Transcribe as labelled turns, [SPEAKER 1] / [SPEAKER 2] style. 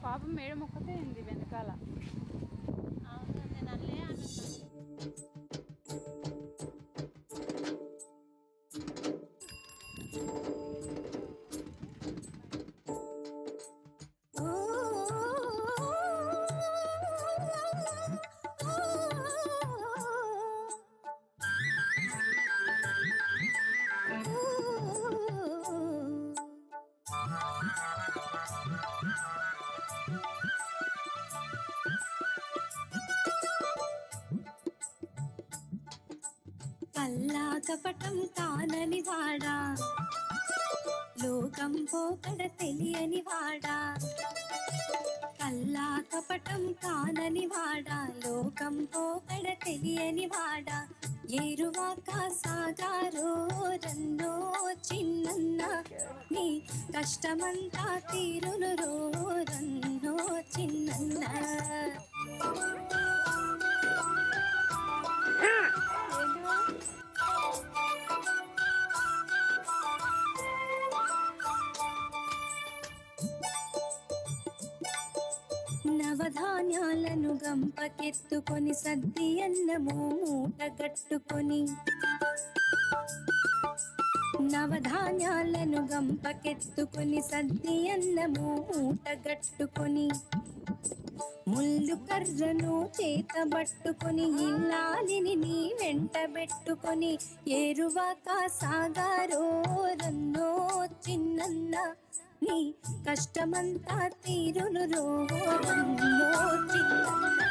[SPEAKER 1] పాపం మేడం ఒక్కతే ఉంది వెనకాల
[SPEAKER 2] అవును నేను అల్లే అనుకున్నాను
[SPEAKER 3] కల్లా కపటం కానని వాడా లోకం పోకడ తెలియని వాడా కల్లా కపటం కానని వాడా లోకం పోకడ తెలియని వాడా ఏరువాక సాగారో రన్నో చిన్నన్న నీ కష్టమంతా తీరును రో రన్నో చిన్నన్న నవధాన్యాలను గంపకెత్తుకొని సద్ది అన్నము మూటగట్టుకొని నవధాన్యాలను గంపకెత్తుకొని సద్ది అన్నము మూటగట్టుకొని ముళ్ళు కర్రను చేతబట్టుకొని ఇల్లాలిని నీ వెంట పెట్టుకొని ఏరువాక సాగారో రన్నో చిన్నన్న నీ కష్టమంతా తీరును రో రన్నో చిన్నన్న